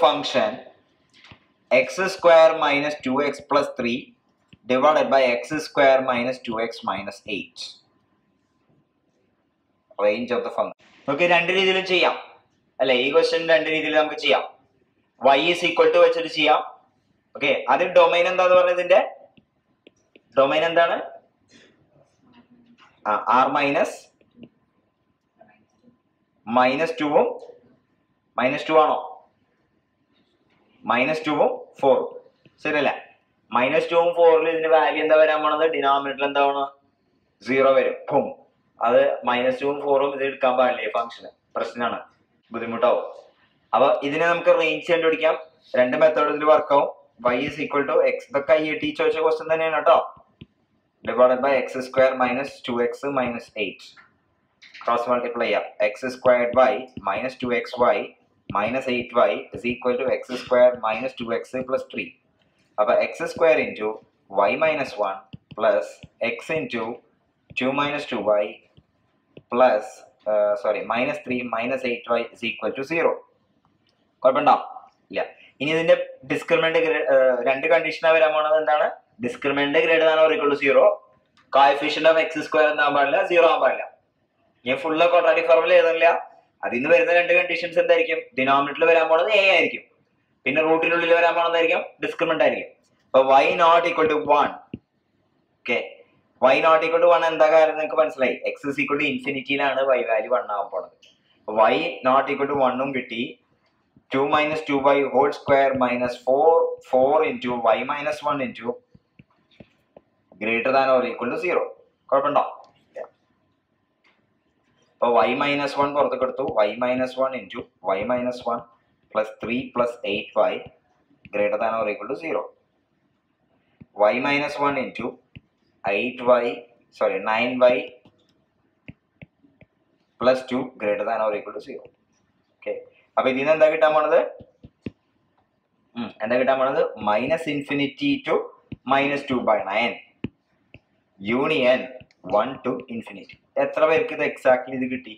function x square minus 2x plus 3 divided by x square minus 2x minus 8. Range of the function. നമുക്ക് രണ്ട് രീതിയിലും ചെയ്യാം അല്ലെ ഈ ക്വസ്റ്റ്യൻ രണ്ട് രീതിയിൽ നമുക്ക് ചെയ്യാം y is equal to വെച്ചിട്ട് ചെയ്യാം ഓക്കെ ആദ്യം ഡൊമൈൻ എന്താന്ന് പറഞ്ഞത് ഇതിന്റെ ഡൊമൈൻ എന്താണ് ആർ മൈനസ് മൈനസ് ടുവും മൈനസ് ടു ആണോ മൈനസ് ടുവും ഫോറും ശരിയല്ലേ മൈനസ് ടുവും ഫോറിൽ ഇതിന്റെ വാല്യൂ എന്താ വരാൻ പോണത് ഡിനോമിനേറ്റർ എന്താണ് സീറോ വരും ഭൂം അത് മൈനസ് ടുവും ഫോറും ഇത് എടുക്കാൻ പാടില്ല ഈ ഫംഗ്ഷന് പ്രശ്നമാണ് ബുദ്ധിമുട്ടാവും അപ്പൊ ഇതിനെ നമുക്ക് റേഞ്ച് കണ്ടുപിടിക്കാം രണ്ട് മെത്തേഡ് ഇതിൽ വർക്കാവും y is equal to x ഇതൊക്കെ ഐ ടി ചോദിച്ച ക്വസ്റ്റ്യൻ തന്നെയാണ് കേട്ടോ divided by x square minus two x minus eight cross multiply ചെയ്യാം x squared by minus two x y minus eight y is equal to x square minus two x plus three അപ്പോൾ x square into y minus one plus x into two minus two y plus sorry minus three minus eight y is equal to zero കുഴപ്പമുണ്ടോ ഇല്ല ഇനി ഇതിന്റെ discriminant രണ്ട് കണ്ടീഷനാണ് വരാൻ പോണത് എന്താണ് ഡിസ്ക്രിമിനന്റ് ഗ്രേഡ് ആണ് ഓറിക്കുള്ളൂ zero coefficient of x square എന്നാൻ പാടില്ല സീറോ ആവാൻ പാടില്ല ഞാൻ ഫുള്ള് ക്വാഡ്രാറ്റിക് ഫോർമുല എഴുതുന്നില്ല അതിൽ നിന്ന് വരുന്ന രണ്ട് കണ്ടീഷൻസ് എന്തായിരിക്കും ഡിനോമിനേറ്ററിൽ വരാൻ പോണത് എ ആയിരിക്കും പിന്നെ റൂട്ടിനുള്ളിൽ വരാൻ പോണതായിരിക്കും ഡിസ്ക്രിമിനന്റ് ആയിരിക്കും അപ്പൊ y not equal to one okay y not equal to one എന്താ കാര്യം നിങ്ങൾക്ക് മനസ്സിലായി എക്സ് ഇസ് ഈക്വൽ ടു ഇൻഫിനിറ്റിയിലാണ് വൈ വാല്യൂ വൺ ആവാൻ പോണത് വൈ നോട്ട് ഈക്വൽ ടു വണ്ണും കിട്ടി two minus two y whole square minus four four into y minus one into greater than or equal to zero കുഴപ്പമുണ്ടോ അപ്പൊ y minus one പുറത്തേക്ക് എടുത്തു y minus one into y minus one plus three plus eight y greater than or equal to zero y minus one into eight y sorry nine y plus two greater than or equal to zero okay അപ്പൊ ഇതിൽ നിന്ന് എന്താ കിട്ടാൻ പോണത് ഉം, എന്താ കിട്ടാൻ പോണത് minus infinity to minus two by nine union one to infinity എത്ര പേർക്ക് ഇത് എക്സാക്ട്ലി ഇത് കിട്ടി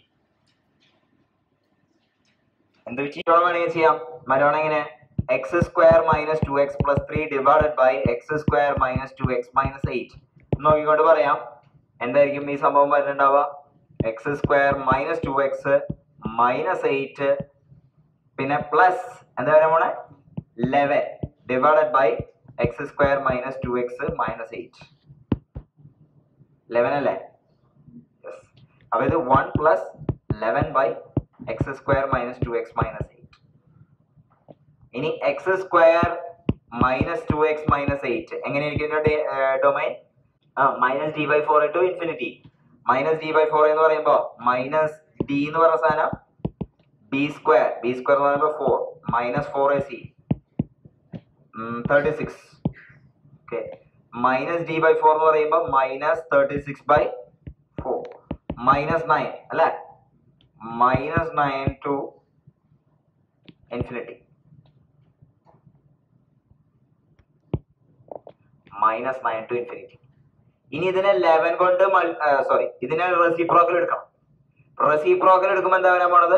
എന്ത് വെച്ച് വേണമെങ്കിൽ ചെയ്യാം മരോണ എങ്ങനെ x square minus two x plus three divided by x square minus two x minus eight നോക്കിക്കൊണ്ട് പറയാം എന്തായിരിക്കും ഈ സംഭവം വരുന്നുണ്ടാവുക x square minus two x minus eight പിന്നെ പ്ലസ് എന്താ പറയാ പോണെ eleven divided by x square minus two x minus eight eleven അല്ലേ യെസ് അപ്പൊ ഇത് one plus eleven by x square minus two x minus eight ഇനി x square minus two x minus eight എങ്ങനെയായിരിക്കും domain ആ minus D by four to infinity minus D by four എന്ന് പറയുമ്പോൾ minus D എന്ന് പറഞ്ഞ സാധനം B square B square എന്ന് പറയുമ്പോൾ four minus four A C thirty six okay minus D by four എന്ന് പറയുമ്പോൾ minus thirty six by four minus nine അല്ലേ minus nine to infinity minus nine to infinity ഇനി ഇതിനെ eleven കൊണ്ട് sorry ഇതിനെ reciprocal എടുക്കണം റെസിപ്രോക്കൽ എടുക്കുമ്പോൾ എന്താ വരാൻ പോണത്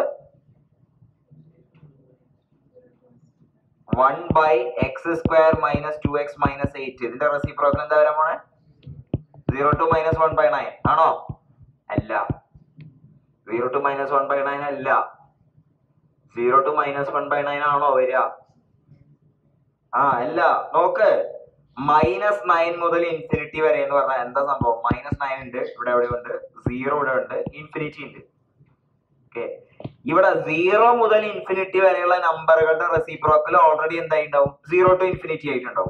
one by x square minus two x minus eight ഇതിന്റെ റെസിപ്രോക്കൽ എന്താ വരാൻ പോണേ zero to minus one by nine ആണോ അല്ല zero to minus one by nine അല്ല zero to minus one by nine ആണോ വരിക ആ അല്ല നോക്ക് മൈനസ് നയൻ മുതൽ ഇൻഫിനിറ്റി വരെ എന്ന് പറഞ്ഞാൽ എന്താ സംഭവം മൈനസ് നയൻ ഉണ്ട് ഇവിടെ എവിടെ ഉണ്ട് സീറോ ഇവിടെ ഉണ്ട് ഇൻഫിനിറ്റി ഉണ്ട് ഓക്കെ ഇവിടെ സീറോ മുതൽ ഇൻഫിനിറ്റി വരെയുള്ള നമ്പറുകളുടെ റെസിപ്രോക്കൽ ഓൾറെഡി എന്തായിട്ടുണ്ടാവും സീറോ ടു ഇൻഫിനിറ്റി ആയിട്ടുണ്ടാവും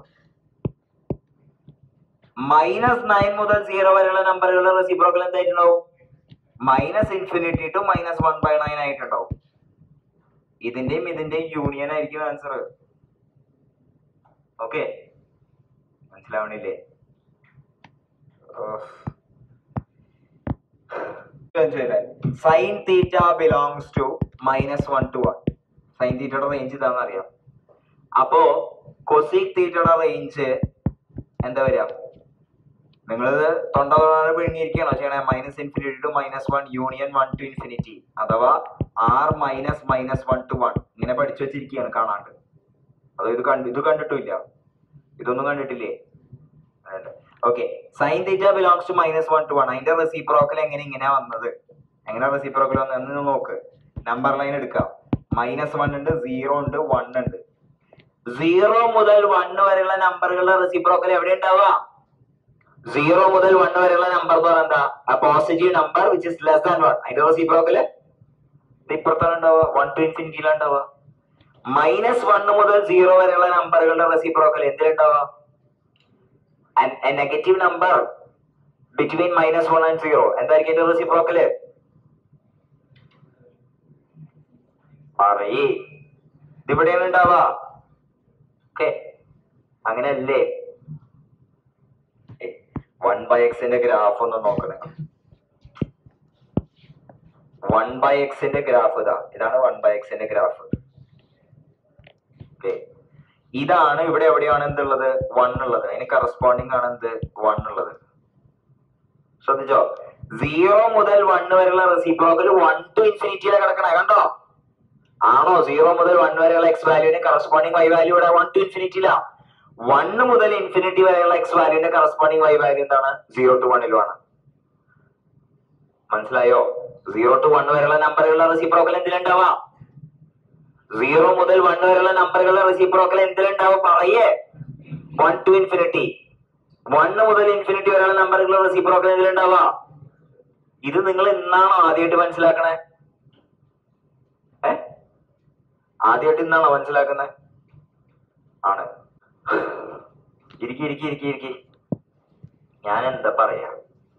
മൈനസ് നയൻ മുതൽ സീറോ വരെയുള്ള നമ്പറുകളുടെ റെസിപ്രോക്കൽ എന്തായിട്ടുണ്ടാവും minus infinity to minus one by nine ആയിട്ടുണ്ടാവും ഇതിന്റെയും ഇതിന്റെയും യൂണിയൻ ആയിരിക്കും ആൻസർ ഓക്കെ മനസ്സിലാവണില്ലേ sine theta belongs to minus one to one sine തീറ്റയുടെ റേഞ്ച് ഇതാണെന്ന് അറിയാം അപ്പോ കൊസിക് തീറ്റയുടെ റേഞ്ച് എന്താ വരിക നിങ്ങളിത് തൊണ്ട തൊടാതെ പിഴിഞ്ഞിരിക്കണോ ചെയ്യണേ minus infinity to minus one union one to infinity അഥവാ R minus minus one to one ഇങ്ങനെ പഠിച്ചു വെച്ചിരിക്കുകയാണ് കാണാണ്ട് അതോ ഇത് കണ്ട് ഇത് കണ്ടിട്ടില്ല ഇതൊന്നും കണ്ടിട്ടില്ലേ okay sine theta belongs to minus one to one അതിന്റെ റെസിപ്രോക്കൽ എങ്ങനെ ഇങ്ങനെ വന്നത് എങ്ങനെ റെസിപ്രോക്കൽ വന്നതെന്ന് നോക്ക് നമ്പർ ലൈൻ എടുക്കാം മൈനസ് വൺ ഉണ്ട് സീറോ ഉണ്ട് വൺ ഉണ്ട് സീറോ മുതൽ വൺ വരെയുള്ള നമ്പറുകളുടെ റെസിപ്രോക്കൽ എവിടെ ഉണ്ടാവുക സീറോ മുതൽ വൺ വരെയുള്ള നമ്പർ എന്ന് പറഞ്ഞാൽ എന്താ positive number which is less than one അതിന്റെ റെസിപ്രോക്കൽ ഇപ്പുറത്താണ് ഉണ്ടാവുക വൺ ടു ഇൻഫിനിറ്റിയിലാണ് ഉണ്ടാവുക മൈനസ് വൺ മുതൽ സീറോ വരെയുള്ള നമ്പറുകളുടെ റെസിപ്രോക്കൽ എന്തിലുണ്ടാവുക negative number between minus one and zero എന്തായിരിക്കും അതിന്റെ റെസിപ്രോക്കല് പറയേ ഇതിവിടെയാണ് ഉണ്ടാവുക ഓക്കെ അങ്ങനെയല്ലേ വൺ ബൈ എക്സിന്റെ ഗ്രാഫ് ഒന്ന് നോക്കണേ വൺ ബൈ എക്സിന്റെ ഗ്രാഫ് ഇതാ ഇതാണ് വൺ ബൈ എക്സിന്റെ ഗ്രാഫ് ഓക്കെ ഇതാണ് ഇവിടെ എവിടെയാണ് എന്തുള്ളത് വൺ ഉള്ളത് അതിന് കറസ്പോണ്ടിങ് ആണ് എന്ത് വൺ ഉള്ളത് ശ്രദ്ധിച്ചോ സീറോ മുതൽ വൺ വരെയുള്ള റെസിപ്രോക്കൽ വൺ ടു ഇൻഫിനിറ്റിയിലെ കിടക്കണേ കണ്ടോ ആണോ സീറോ മുതൽ വൺ വരെയുള്ള എക്സ് വാല്യൂവിന് കറസ്പോണ്ടിങ് വൈ വാല്യൂ ഇവിടെ വൺ ടു ഇൻഫിനിറ്റിയില വണ്ണ് മുതൽ ഇൻഫിനിറ്റി വരെയുള്ള എക്സ് വാല്യൂവിന്റെ കറസ്പോണ്ടിങ് വൈ വാല്യൂ എന്താണ് സീറോ ടു വണ്ണിലുമാണ് മനസ്സിലായോ സീറോ ടു വൺ വരെയുള്ള നമ്പറുകളുടെ റെസിപ്രോക്കൽ എന്തിലുണ്ടാവാം സീറോ മുതൽ വൺ വരെയുള്ള നമ്പറുകളുടെ റെസിപ്രോക്കൽ എന്തിലുണ്ടാവും പറയേ വൺ ടു ഇൻഫിനിറ്റി വണ്ണ് മുതൽ ഇൻഫിനിറ്റി വരെയുള്ള നമ്പറുകളുടെ റെസിപ്രോക്കൽ എന്തിലുണ്ടാവാ ഇത് നിങ്ങൾ ഇന്നാണോ ആദ്യമായിട്ട് മനസ്സിലാക്കണേ ഏ ആദ്യമായിട്ട് ഇന്നാണോ മനസ്സിലാക്കുന്നത് ആണ് ഇരിക്കി ഇരിക്കി ഇരിക്കി ഇരിക്കി ഞാൻ എന്താ പറയാ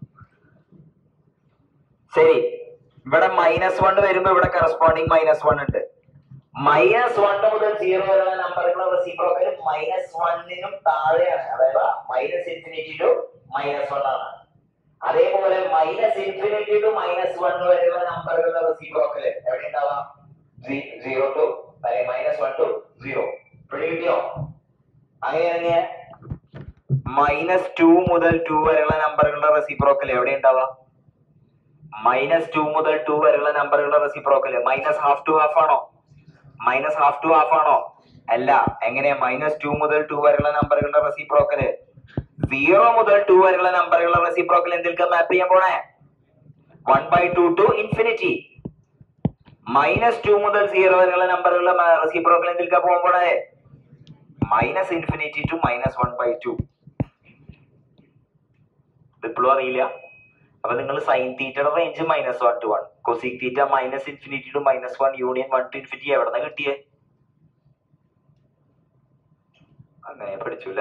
ശരി ഇവിടെ മൈനസ് വൺ വരുമ്പോ ഇവിടെ കറസ്പോണ്ടിങ് മൈനസ് വൺ ഉണ്ട് മൈനസ് വൺ മുതൽ സീറോ വരെയുള്ള നമ്പറുകളുടെ റെസിപ്രോക്കൽ മൈനസ് വണ്ണിനും താഴെയാണ് അതായത് minus infinity to minus one ആണ് അതേപോലെ minus infinity to minus one വരെയുള്ള നമ്പറുകളുടെ റെസിപ്രോക്കൽ എവിടെ ഉണ്ടാവാം സീറോ ടു അല്ലെ മൈനസ് വൺ ടു സീറോ പിടി കിട്ടിയോ അങ്ങനെയാണെങ്കിൽ മൈനസ് ടു മുതൽ ടു വരെയുള്ള നമ്പറുകളുടെ റെസിപ്രോക്കൽ എവിടെ ഉണ്ടാവാം മൈനസ് ടു മുതൽ ടു വരെയുള്ള നമ്പറുകളുടെ reciprocal minus half to half ആണോ മൈനസ് ഹാഫ് ടു ഹാഫ് ആണോ അല്ല എങ്ങനെയാ മൈനസ് ടു മുതൽ ടു വരെയുള്ള നമ്പറുകളുടെ റെസിപ്രോക്കല് സീറോ മുതൽ ടു വരെയുള്ള നമ്പറുകളുടെ റെസിപ്രോക്കൽ എന്തിൽക്ക് മാപ്പ് ചെയ്യാൻ പോണേ one by two to infinity minus two മുതൽ സീറോ വരെയുള്ള നമ്പറുകളുടെ റെസിപ്രോക്കൽ എന്തിൽക്കാ പോകാൻ പോണേ minus infinity to minus one by two ഇപ്പോഴും അറിയില്ല അപ്പൊ നിങ്ങൾ സൈൻ തീറ്റയുടെ range minus one to one cosec theta minus infinity to minus one union one to infinity എവിടെ കിട്ടിയേ അങ്ങനെ പഠിച്ചൂല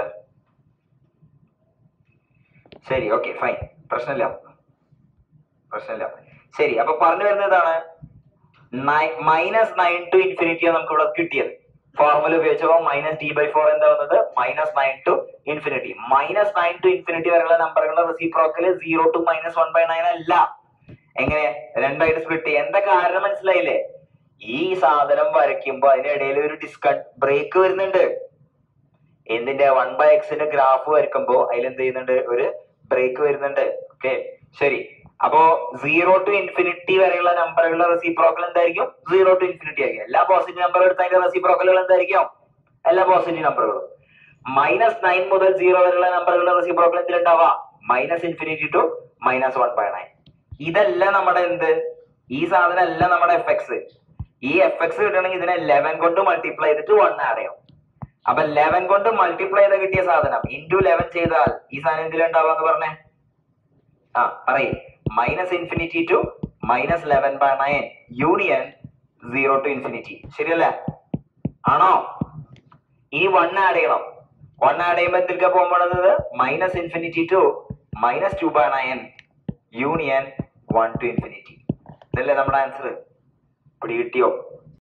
ശരി ഓക്കെ ഫൈൻ പ്രശ്നമില്ല പ്രശ്നമില്ല ശരി അപ്പൊ പറഞ്ഞു വരുന്നതാണ് മൈനസ് നയൻ ടു ഇൻഫിനിറ്റി നമുക്ക് ഇവിടെ കിട്ടിയത് ഫോർമുല ഉപയോഗിച്ചപ്പോ മൈനസ് ഡി ബൈ ഫോർ എന്താ വന്നത് minus nine to infinity minus nine to infinity വരെയുള്ള നമ്പറുകളുടെ reciprocal zero to minus one by nine അല്ല എങ്ങനെ രണ്ടായിട്ട് സ്പ്ലിറ്റ് ചെയ്യാം എന്താ കാരണം മനസ്സിലായില്ലേ ഈ സാധനം വരയ്ക്കുമ്പോ അതിനിടയിൽ ഒരു ഡിസ്കൺ ബ്രേക്ക് വരുന്നുണ്ട് എന്തിന്റെ വൺ ബൈ എക്സിന്റെ ഗ്രാഫ് വരയ്ക്കുമ്പോ അതിൽ എന്ത് ചെയ്യുന്നുണ്ട് ഒരു ബ്രേക്ക് വരുന്നുണ്ട് ഓക്കെ ശരി അപ്പോ സീറോ ടു ഇൻഫിനിറ്റി വരെയുള്ള നമ്പറുകളുടെ റെസിപ്രോക്കൽ എന്തായിരിക്കും സീറോ ടു ഇൻഫിനിറ്റി ആയിരിക്കും എല്ലാ പോസിറ്റീവ് നമ്പർ എടുത്ത അതിന്റെ റെസിപ്രോക്കലുകൾ എന്തായിരിക്കും എല്ലാ പോസിറ്റീവ് നമ്പറുകളും മൈനസ് നയൻ മുതൽ സീറോ വരെയുള്ള നമ്പറുകളുടെ റെസിപ്രോക്കൽ എന്തിലുണ്ടാവാ minus infinity to minus one by nine ഇതല്ല നമ്മുടെ എന്ത് ഈ സാധനം അല്ല നമ്മുടെ എഫ് എക്സ് ഈ എഫ് എക്സ് കിട്ടണമെങ്കിൽ ഇതിനെ ലെവൻ കൊണ്ട് മൾട്ടിപ്ലൈ ചെയ്തിട്ട് വൺ ആഡ് ചെയ്യും അപ്പൊ ലെവൻ കൊണ്ട് മൾട്ടിപ്ലൈ ചെയ്ത് കിട്ടിയ സാധനം ഇൻറ്റു ലെവൻ ചെയ്താൽ ഈ സാധനം എന്തിലുണ്ടാവാന്ന് പറഞ്ഞേ ആ പറയേ minus infinity to minus eleven by nine union zero to infinity ശരിയല്ലേ ആണോ ഇനി വൺ ആഡ് ചെയ്യണം വൺ ആഡ് ചെയ്യുമ്പോൾ എന്തൊക്കെ പോകുമ്പോഴത് minus infinity to minus two by nine union one to infinity ഇതല്ലേ നമ്മുടെ ആൻസർ പിടി കിട്ടിയോ